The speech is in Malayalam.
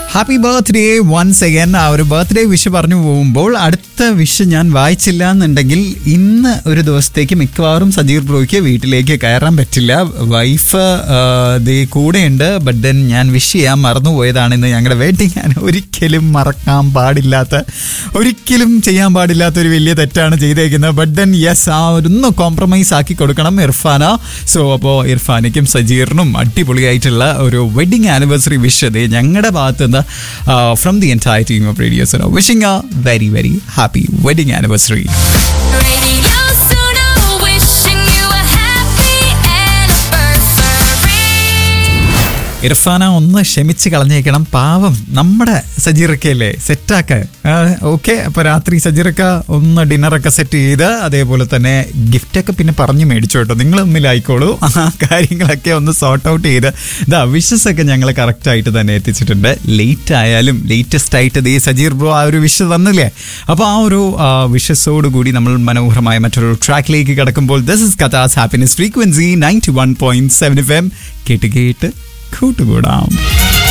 ഹാപ്പി ബർത്ത്ഡേ വൺസ് അഗൈൻ ആ ഒരു ബർത്ത്ഡേ വിഷ് പറഞ്ഞു പോകുമ്പോൾ അടുത്ത വിഷ് ഞാൻ വായിച്ചില്ല എന്നുണ്ടെങ്കിൽ ഇന്ന് ഒരു ദിവസത്തേക്ക് മിക്കവാറും സജീർ ബ്രോയ്ക്ക് വീട്ടിലേക്ക് കയറാൻ പറ്റില്ല വൈഫ് ദേ കൂടെയുണ്ട് ബട്ട് ദെൻ ഞാൻ വിഷ് ചെയ്യാൻ മറന്നുപോയതാണ് ഇന്ന് ഞങ്ങളുടെ വെഡിങ് ഞാൻ ഒരിക്കലും മറക്കാൻ പാടില്ലാത്ത ഒരിക്കലും ചെയ്യാൻ പാടില്ലാത്ത ഒരു വലിയ തെറ്റാണ് ചെയ്തേക്കുന്നത് ബട്ട് ദെൻ യെസ് ആ ഒന്ന് കോംപ്രമൈസ് ആക്കി കൊടുക്കണം ഇർഫാന സോ അപ്പോൾ ഇർഫാനയ്ക്കും സജീറിനും അടിപൊളിയായിട്ടുള്ള ഒരു വെഡിങ് ആനിവേഴ്സറി വിഷ് അതെ ഞങ്ങളുടെ ഭാഗത്ത് നിന്ന് from the entire team of radios wishing a very very happy wedding anniversary Radio Suno, wishing you a happy anniversary. Irfana ഒന്ന് ക്ഷമിച്ച് കളഞ്ഞേക്കണം പാവം നമ്മുടെ സജീറക്കയല്ലേ സെറ്റാക്ക് ഓക്കെ അപ്പൊ രാത്രി സജീറക്ക ഒന്ന് ഡിന്നറൊക്കെ സെറ്റ് ചെയ്ത് അതേപോലെ തന്നെ ഗിഫ്റ്റൊക്കെ പിന്നെ പറഞ്ഞു മേടിച്ചു കേട്ടോ നിങ്ങൾ തമ്മിലായിക്കോളൂ ആ കാര്യങ്ങളൊക്കെ ഒന്ന് സോർട്ട് ഔട്ട് ചെയ്ത് ഇതാ വിഷസ് ഒക്കെ ഞങ്ങൾ കറക്റ്റ് ആയിട്ട് തന്നെ എത്തിച്ചിട്ടുണ്ട് ലേറ്റ് ആയാലും ലേറ്റസ്റ്റ് ആയിട്ട് ദേ സജീർ ബ്രോ ആ ഒരു വിഷ് തന്നില്ലേ അപ്പോൾ ആ ഒരു വിഷസോട് കൂടി നമ്മൾ മനോഹരമായ മറ്റൊരു ട്രാക്കിലേക്ക് കിടക്കുമ്പോൾ this is Kathas happiness frequency ninety one point seven F M കേട്ട് കേട്ട് കൂട്ടുകൂടാം